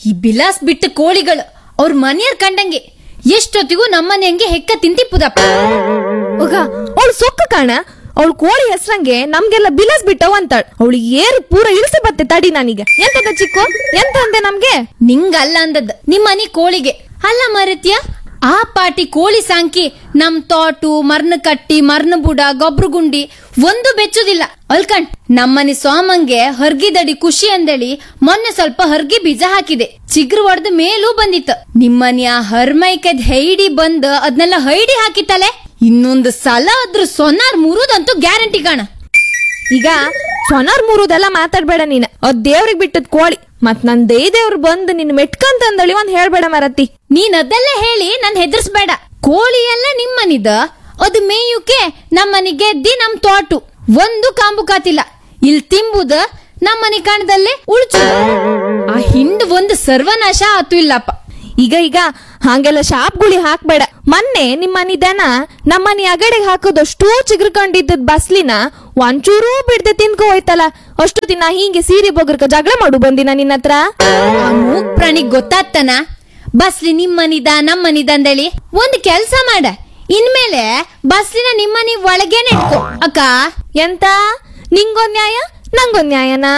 ಈ ಬಿಲಾಸ್ ಬಿಟ್ಟ ಕೋಳಿಗಳು ಅವ್ರ ಮನೆಯರ್ ಕಂಡಂಗೆ ಎಷ್ಟೊತ್ತಿಗೂ ನಮ್ಮನೆ ಹಂಗೆ ಹೆಕ್ಕ ತಿಂತಿಪ್ಪುದಪ್ಪ ಹೋಗ ಅವಳು ಸೊಕ್ಕ ಕಾಣ ಅವಳು ಕೋಳಿ ಹೆಸ್ರಂಗೆ ನಮ್ಗೆಲ್ಲ ಬಿಲಸ್ ಬಿಟ್ಟವ್ ಅಂತಾಳ ಅವಳು ಏರು ಪೂರ ಇಳಿಸಿ ಬತ್ತೆ ತಡಿ ನಾನೀಗ ಎಂತದ ಚಿಕ್ಕು ಎಂತ ಅಂದೆ ನಮ್ಗೆ ನಿಂಗಲ್ಲ ಅಂದದ್ ನಿಮ್ಮನೆ ಕೋಳಿಗೆ ಅಲ್ಲ ಮರತ್ಯ ಆ ಪಾಟಿ ಕೋಳಿ ಸಾಂಕಿ ನಮ್ ತೋಟು ಮರ್ನ ಕಟ್ಟಿ ಮರ್ನ ಬುಡ ಗೊಬ್ರು ಗುಂಡಿ ಒಂದು ಬೆಚ್ಚುದಿಲ್ಲ ಅಲ್ಕಂಡ್ ನಮ್ಮನೆ ಸೋಮಂಗೆ ಹರ್ಗಿದಡಿ ಖುಷಿ ಅಂದೇಳಿ ಮೊನ್ನೆ ಸ್ವಲ್ಪ ಹರ್ಗಿ ಬೀಜ ಹಾಕಿದೆ ಚಿಗ್ರು ಒಡ್ದ ಮೇಲೂ ಬಂದಿತ್ತು ನಿಮ್ಮನೆ ಆ ಹರ್ಮೈಕದ್ ಹೈಡಿ ಬಂದ್ ಅದ್ನೆಲ್ಲ ಹೈಡಿ ಹಾಕಿತ್ತಲೆ ಇನ್ನೊಂದು ಸಲ ಅದ್ರ ಸೊನ್ನಾರ್ ಮುರುದಂತೂ ಗ್ಯಾರಂಟಿ ಕಾಣ ಈಗ ಸೊನಾರ್ ಮೂರುದೆಲ್ಲ ಮಾತಾಡ್ಬೇಡ ನೀನ್ ಅದ್ ದೇವ್ರಿಗೆ ಬಿಟ್ಟದ್ ಕೋಳಿ ಮತ್ ನನ್ ದೈ ದೇವ್ರು ಬಂದು ನಿನ್ ಮೆಟ್ಕಂತಂದಳಿ ಒಂದ್ ಹೇಳ್ಬೇಡ ಮರತಿ ನೀನ್ ಅದೆಲ್ಲ ಹೇಳಿ ನನ್ ಹೆದರ್ಸ್ಬೇಡ ಕೋಳಿ ಎಲ್ಲ ನಿಮ್ಮನಿದ ಅದು ಮೇಯುಕೆ ನಮ್ಮನಿ ಗೆದ್ದಿ ನಮ್ ತೋಟು ಒಂದು ಕಾಂಬು ಕಾತಿಲ್ಲ ಇಲ್ ತಿಂಬುದ ನಮ್ಮನಿ ಕಣದಲ್ಲೇ ಉಳ್ಚು ಆ ಹಿಂಡ್ ಒಂದು ಸರ್ವನಾಶ ಆತು ಇಲ್ಲಪ್ಪ ಈಗ ಈಗ ಹಂಗೆಲ್ಲ ಶಾಪ್ಗುಳಿ ಹಾಕ್ಬೇಡ ಮೊನ್ನೆ ನಿಮ್ಮ ಮನಿ ದನ ನಮ್ಮನಿ ಅಗಡೆಗೆ ಹಾಕೋದಷ್ಟು ಚಿಗ್ರಕೊಂಡಿದ್ದದ್ ಬಸ್ಲಿನ ಒಂಚೂರೂ ಬಿಡ್ದೆ ತಿನ್ಕೊ ಹೋಯ್ತಲ್ಲ ಅಷ್ಟು ದಿನ ಹೀಗೆ ಸೀರೆ ಬೊಗರ್ಕ ಜಗಳ ಮಾಡು ಬಂದಿನ ನಿನ್ನ ಹತ್ರ ಆ ಮೂಕ್ ಪ್ರಾಣಿಗ್ ಗೊತ್ತಾಗ್ತಾನ ಬಸ್ಲಿ ನಿಮ್ಮನಿದ ನಮ್ಮನಿದ ಅಂದೇಳಿ ಒಂದ್ ಕೆಲ್ಸ ಮಾಡ ಇನ್ಮೇಲೆ ಬಸ್ಲಿನ ನಿಮ್ಮನಿ ಒಳಗೇನೆ ಇಟ್ಕೋ ಅಕ್ಕ ಎಂತ ನಿಂಗೊಂದ್ ನ್ಯಾಯ ನಂಗೊಂದ್ ನ್ಯಾಯನಾ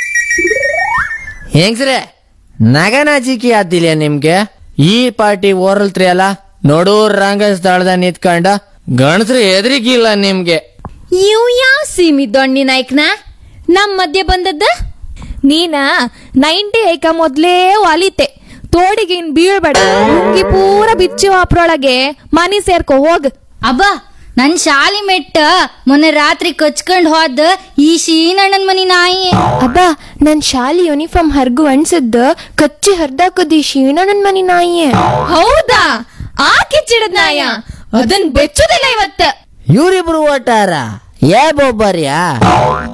ಹೆಂಗ್ಸ್ರೆ ನಗನಾಚಿಕೆ ಆತಿಲ್ಲ ನಿಮ್ಗೆ ಈ ಪಾರ್ಟಿ ಓರಲ್ತ್ರಿ ಅಲ್ಲ ನೋಡು ರಂಗ ಸ್ಥಳದ ನಿಂತ್ಕೊಂಡ ಗಣಸ್ರು ಎದ್ರಿಗಿಲ್ಲ ನಿಮ್ಗೆ ಇವ್ ಯಾವ ಸೀಮಿ ದೊಣ್ಣಿ ನಾಯ್ಕನ ನಮ್ ಮಧ್ಯೆ ಬಂದದ್ದ ನೀನ ನೈಂಟಿ ಐಕ ಮೊದ್ಲೇ ಒಲಿತೆ ತೋಡಿಗೆ ಇನ್ ಬೀಳ್ಬೇಡ ಲುಂಗಿ ಪೂರ ಬಿಚ್ಚಿ ಅಪ್ರೊಳಗೆ ಮನಿ ಸೇರ್ಕೊ ಹೋಗ್ ಅಬ್ಬ ನನ್ ಶಾಲಿ ಮೆಟ್ಟ ಮೊನ್ನೆ ರಾತ್ರಿ ಕಚ್ಕೊಂಡ್ ಹೋದ ಈ ಶೀನಣ್ಣನ್ ಮನಿ ನಾಯಿ ಅಬ್ಬ ನನ್ ಶಾಲಿ ಯೂನಿಫಾರ್ಮ್ ಹರ್ಗು ಅನ್ಸದ್ದ ಕಚ್ಚಿ ಹರ್ದಾಕದಿ ಶೀಣ ನನ್ ಮನಿ ನಾಯಿಯೇ ಹೌದಾ ಆ ಕಿಚ್ಚಿಡದ್ ನಾಯ ಅದನ್ ಬೆಚ್ಚುದಿಲ್ಲ ಇವತ್ತ ಇವ್ರಿಬ್ರು ಓಟಾರ ಏ ಬೊಬ್ಬರ್ಯಾ